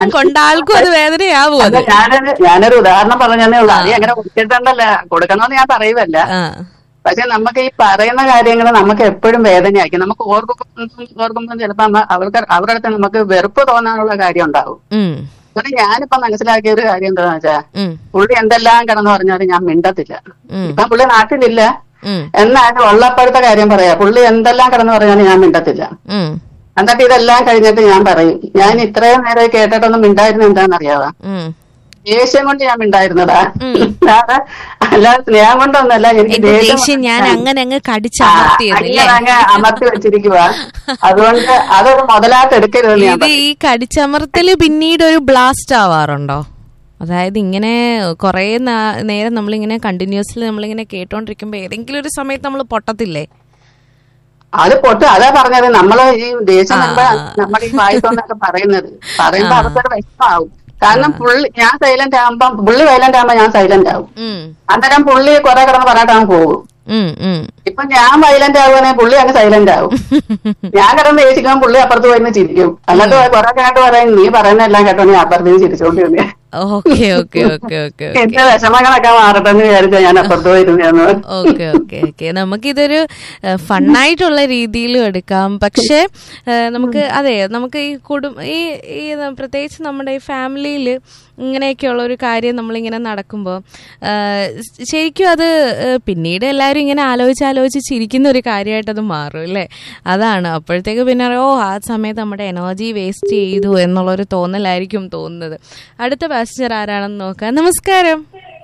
കൊണ്ട ആൾക്കും അത് വേദനയാവും അത് അല്ല ഞാനൊരു ഞാനൊരു ഉദാഹരണം പറഞ്ഞതേ ഉള്ളൂ അത് അങ്ങനെ കൊടുത്തിട്ടുണ്ടല്ല കൊടുക്കണമെന്ന് ഞാൻ പറയുമല്ല ആ പക്ഷെ നമുക്ക് ഈ പറയുന്ന കാര്യങ്ങൾ നമുക്ക് എപ്പോഴും വേദനയായിരിക്കും നമുക്ക് ഓർക്കുമ്പോൾ ഓർക്കുമ്പോൾ ചിലപ്പോ നമ്മ- അവർക്ക് അവരുടെ അടുത്ത് നമുക്ക് വെറുപ്പ് തോന്നാനുള്ള കാര്യം ഉണ്ടാവും ഉം എന്നിട്ട് ഞാനിപ്പോ മനസ്സിലാക്കിയ ഒരു കാര്യം എന്താണെന്ന് വെച്ചാ ഉം പുള്ളി എന്തെല്ലാം കിടന്നു പറഞ്ഞാലും ഞാൻ മിണ്ടത്തില്ല ഉം ഇപ്പൊ പുള്ളി നാട്ടിലില്ല ഉം എന്നാലും ഉള്ളപ്പോഴത്തെ കാര്യം പറയാ പുള്ളി എന്തെല്ലാം കിടന്നു പറഞ്ഞാലും ഞാൻ മിണ്ടത്തില്ല ഉം എന്നിട്ട് ഇതെല്ലാം കഴിഞ്ഞിട്ട് ഞാൻ പറയും ഞാൻ ഇത്രയും നേരം കേട്ടിട്ടൊന്നും മിണ്ടായിരുന്നു എന്താണെന്നറിയാവാ ഉം ദേഷ്യം കൊണ്ട് ഞാൻ മിണ്ടായിരുന്നടാ അല്ലാതെ അല്ലാതെ സ്നേഹം കൊണ്ടൊന്നല്ല എനിക്ക് എന്റെ ദേഷ്യം ദേഷ്യം ഞാൻ അങ്ങനെ അങ്ങ് ആ, കടിച്ചമർത്തിയതല്ലേ അങ്ങനെ അങ്ങ് അമർത്തി വെച്ചിരിക്കുക അതുകൊണ്ട് അതൊരു മുതലായിട്ട് എടുക്കരുതെന്ന് ഞാൻ ഇത് ഈ കടിച്ചമർത്തല് പിന്നീട് ഒരു ബ്ലാസ്റ്റ് ആവാറുണ്ടോ അതായത് ഇങ്ങനെ കുറെ നേരം നമ്മളിങ്ങനെ കണ്ടിന്യൂസ്ലി നമ്മളിങ്ങനെ കേട്ടോണ്ടിരിക്കുമ്പോ ഏതെങ്കിലും ഒരു സമയത്ത് നമ്മൾ പൊട്ടത്തില്ലേ അത് പൊട്ട് അതാ പറഞ്ഞത് നമ്മള് ഈ ദേഷ്യം വരുമ്പോ നമ്മുടെ ഈ വായിത്തോന്നൊക്കെ പറയുന്നത് പറയുമ്പോ അവർക്കൊരു വിഷമാവും കാരണം പുള്ളി ഞാൻ സൈലന്റ് ആകുമ്പോ പുള്ളി സൈലന്റ് ആകുമ്പോ ഞാൻ സൈലന്റ് ആവും ഉം അന്നേരം പുള്ളി കുറെ കിടന്ന് പറഞ്ഞിട്ട് അവൻ പോകും ഉം ഉം ഇപ്പൊ ഞാൻ സൈലന്റ് ആവുകയാണെങ്കിൽ പുള്ളി അങ്ങ് സൈലന്റ് ആവും ഞാൻ കിടന്ന് ദേഷിക്കുമ്പോൾ പുള്ളി അപ്പുറത്ത് പോയി ചിരിക്കും എന്നിട്ട് കുറെ കേട്ട് പറയും നീ പറയുന്നതെല്ലാം കേട്ടോ നീ അപ്പുറത്ത് ചിരിച്ചോണ്ടിരുന്നേ ഓക്കെ ഓക്കെ ഓക്കെ ഓക്കെ എന്റെ വിഷമങ്ങളൊക്കെ മാറട്ടെ എന്ന് വിചാരിച്ചാ ഞാൻ അപ്പുറത്ത് പോയിരുന്നു ഓക്കെ ഓക്കെ ഓക്കെ നമുക്കിതൊരു ഫണ്ണായിട്ടുള്ള രീതിയിലും എടുക്കാം പക്ഷെ ഏഹ്, നമുക്ക് അതെ നമുക്ക് ഈ കുടും ഈ ഈ പ്രത്യേകിച്ച് നമ്മുടെ ഈ ഫാമിലിയിൽ ഇങ്ങനെയൊക്കെയുള്ള ഒരു കാര്യം നമ്മളിങ്ങനെ നടക്കുമ്പോൾ ശരിക്കും അത് ഏഹ്, പിന്നീട് എല്ലാവരും ഇങ്ങനെ ആലോചിച്ച് ആലോചിച്ച് ചിരിക്കുന്ന ഒരു കാര്യമായിട്ട് അത് മാറും അല്ലേ അതാണ് അപ്പോഴത്തേക്ക് പിന്നെ അറിയാം, ഓ ആ സമയത്ത് നമ്മുടെ എനർജി വേസ്റ്റ് ചെയ്തു എന്നുള്ളൊരു തോന്നലായിരിക്കും തോന്നുന്നത് അടുത്ത പാസഞ്ചർ ആരാണെന്ന് നോക്കാം നമസ്കാരം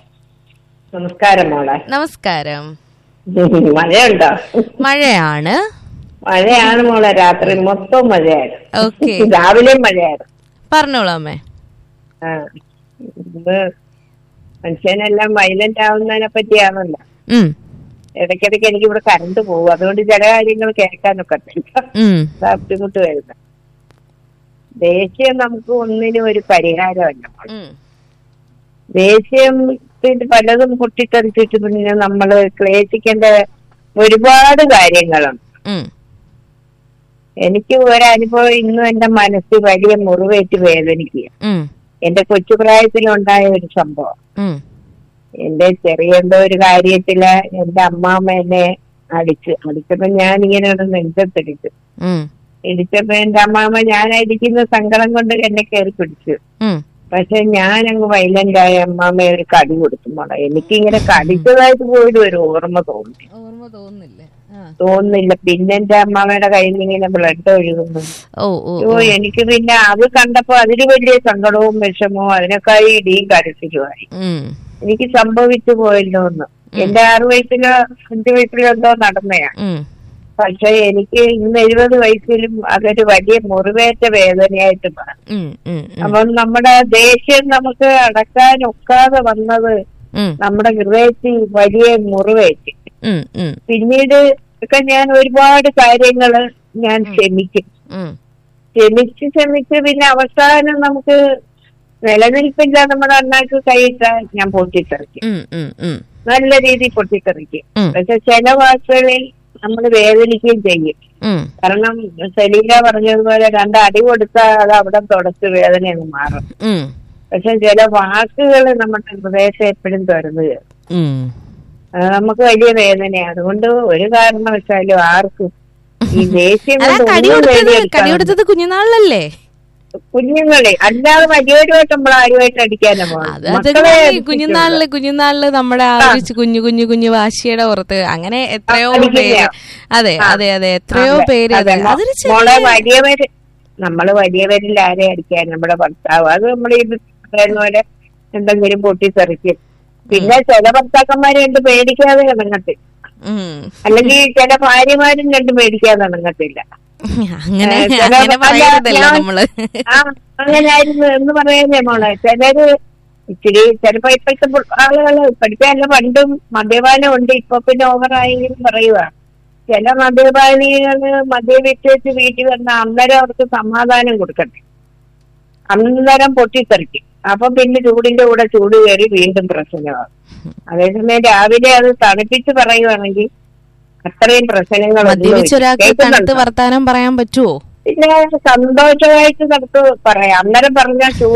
നമസ്കാരം മോളെ നമസ്കാരം മഴയുണ്ടോ മഴയാണ് മഴയാണ് മോളെ രാത്രി മൊത്തം മഴയായിരുന്നു ഓക്കെ രാവിലെ മഴയായിരുന്നു പറഞ്ഞോളൂ അമ്മേ ആ ഇന്ന് മനുഷ്യനെല്ലാം വയലന്റ് ആവുന്നതിനെ പറ്റിയാണല്ലോ ഉം, ഇടയ്ക്കിടയ്ക്ക് എനിക്ക് ഇവിടെ കറണ്ട് പോകും അതുകൊണ്ട് ചില കാര്യങ്ങൾ കേൾക്കാനൊക്കത്തില്ല ഉം, അതാ ബുദ്ധിമുട്ട് വരുന്നത് ദേഷ്യം നമുക്ക് ഒന്നിനും ഒരു പരിഹാരമല്ല മോളെ. ഉം, ദേഷ്യം പിന്നെ പലതും പൊട്ടിത്തെറിച്ചിട്ട് പിന്നെ നമ്മള് ക്ലേശിക്കേണ്ട ഒരുപാട് കാര്യങ്ങളുണ്ട് ഉം, എനിക്ക് ഒരനുഭവം ഇന്നും എന്റെ മനസ്സിൽ വലിയ മുറിവേറ്റ് വേദനിക്കുക ഉം, എന്റെ കൊച്ചുപ്രായത്തിലുണ്ടായ ഒരു സംഭവം ഉം, എന്റെ ചെറിയ എന്തോ ഒരു കാര്യത്തില് എന്റെ അമ്മാമ്മ എന്നെ അടിച്ച് അടിച്ചപ്പോ ഞാൻ ഇങ്ങനെ ഒരു നെഞ്ചത്തിടിച്ചു ഉം, ഇടിച്ചപ്പോ എന്റെ അമ്മാമ്മ ഞാൻ അടിക്കുന്ന സങ്കടം കൊണ്ട് എന്നെ കയറി പിടിച്ചു ഉം, പക്ഷെ ഞാൻ അങ്ങ് വൈലന്റ് ആയ അമ്മാമ്മ ഒരു കടി കൊടുത്തു മോളെ എനിക്കിങ്ങനെ കടിച്ചതായിട്ട് പോയിട്ട് ഒരു ഓർമ്മ തോന്നി ഓർമ്മ തോന്നുന്നില്ല ആ. തോന്നുന്നില്ല പിന്നെ എന്റെ അമ്മാമ്മയുടെ കയ്യിൽ നിന്ന് ഇങ്ങനെ ബ്ലഡ് ഒഴുകുന്നു ഓ ഓ ഓ എനിക്ക് പിന്നെ അത് കണ്ടപ്പോ അതിന് വലിയ സങ്കടവും വിഷമവും അതിനൊക്കെ ഇടിയും കരച്ചിലുമായി ഉം, എനിക്ക് സംഭവിച്ചു പോയല്ലോ എന്ന് എന്റെ ആറു വയസ്സിലോ അഞ്ചു വയസ്സിലോ എന്തോ നടന്നയാ ഉം, പക്ഷെ എനിക്ക് ഇന്ന് എഴുപത് വയസ്സിലും അതൊരു വലിയ മുറിവേറ്റ വേദനയായിട്ട് മാറി ഉം, ഉം, ഉം, അപ്പം നമ്മുടെ ദേഷ്യം നമുക്ക് അടക്കാൻ ഒക്കാതെ വന്നത് ഉം, നമ്മുടെ ഹൃദയത്തിൽ വലിയ മുറിവേറ്റ് ഉം, ഉം, പിന്നീട് ഒക്കെ ഞാൻ ഒരുപാട് കാര്യങ്ങള് ഞാൻ ക്ഷമിക്കും ഉം, ക്ഷമിച്ച് ക്ഷമിച്ച് പിന്നെ അവസാനം നമുക്ക് നിലനിൽപ്പില്ല നമ്മുടെ അണ്ണാക്ക് കൈയിട്ടാൽ ഞാൻ പൊട്ടിത്തെറിക്കും ഉം, ഉം, ഉം, നല്ല രീതിയിൽ പൊട്ടിത്തെറിക്കും ഉം. പക്ഷെ ചില വാക്കുകളിൽ നമ്മൾ വേദനിക്കുകയും ചെയ്യും ഉം, കാരണം സലീല പറഞ്ഞതുപോലെ രണ്ട് അടി കൊടുത്താൽ അത് അവിടെ തുടച്ച് വേദന അങ്ങ് മാറും ഉം, പക്ഷെ ചില വാക്കുകൾ നമ്മുടെ ഹൃദയത്തെ എപ്പോഴും തുറന്നു കയറും ഉം. അത് നമുക്ക് വലിയ വേദനയാണ് അതുകൊണ്ട് ഒരു കാരണവശാലും ആർക്കും ഈ ദേഷ്യം അതാ കൊണ്ട് കടി ഒന്നും കൊടുത്തത് നേടിയെടുക്കാൻ കടി കൊടുത്തത് കുഞ്ഞുനാളിലല്ലേ കുഞ്ഞുങ്ങളെ അല്ലാതെ വലിയവരുമായിട്ട് നമ്മൾ ആരുമായിട്ട് അടിക്കാനാ അത് പോകുന്നത് അതൊക്കെ മക്കളെ മതി. കുഞ്ഞുനാളില് കുഞ്ഞുനാളില് നമ്മുടെ ആ ഒരു ചി- കുഞ്ഞു കുഞ്ഞു കുഞ്ഞു വാശിയുടെ പുറത്ത് അങ്ങനെ എത്രയോ അടിക്കില്ല. പേര് അതെ ആ. അതെ അതെ എത്രയോ അതെ, പേര് അതെ. അതെ അതൊരു മോളെ ചെറിയ വലിയവര് നമ്മള് വലിയവരിൽ ആരെ അടിക്കാൻ നമ്മുടെ ഭർത്താവ് അത് നമ്മൾ ഈ പറയുന്ന പോലെ എന്തെങ്കിലും പൊട്ടിത്തെറിക്കും പിന്നെ ചില ഭർത്താക്കന്മാരെ കണ്ട് പേടിക്കാതെ ഇണങ്ങത്തില്ല ഉം. അല്ലെങ്കിൽ ചില ഭാര്യമാരും കണ്ട് പേടിക്കാതെ ഇണങ്ങത്തില്ല അങ്ങനെ ഏ, ചില- അങ്ങനെ അല്ല, പറയരുതല്ലോ ഞാൻ- നമ്മള് ആ അങ്ങനെയായിരുന്നു എന്ന് പറയുന്നേ മോളെ ചിലര് ഇച്ചിരി ചിലപ്പോ ഇപ്പോഴത്തെ പു- ആളുകള് പഠിക്കാനല്ല പണ്ടും മദ്യപാനം ഉണ്ട് ഇപ്പൊ പിന്നെ ഓവറായെങ്കിലും പറയുക ചില മദ്യപാനികള് മദ്യപിച്ച് വെച്ച് വീട്ടിൽ വന്ന അന്നേരം അവർക്ക് സമാധാനം കൊടുക്കട്ടെ അന്നേരം പൊട്ടിത്തെറിക്കും അപ്പൊ പിന്നെ ചൂടിന്റെ കൂടെ ചൂട് കയറി വീണ്ടും പ്രശ്നമാകും അതേസമയം രാവിലെ അത് തണുപ്പിച്ച് പറയുവാണെങ്കിൽ അത്രയും പ്രശ്നങ്ങൾ മദ്യപിച്ച ഒരാൾക്ക് തണുത്ത് വർത്താനം പറയാൻ പറ്റുമോ പിന്നെ സന്തോഷമായിട്ട് നമുക്ക് പറയാം അന്നേരം പറഞ്ഞ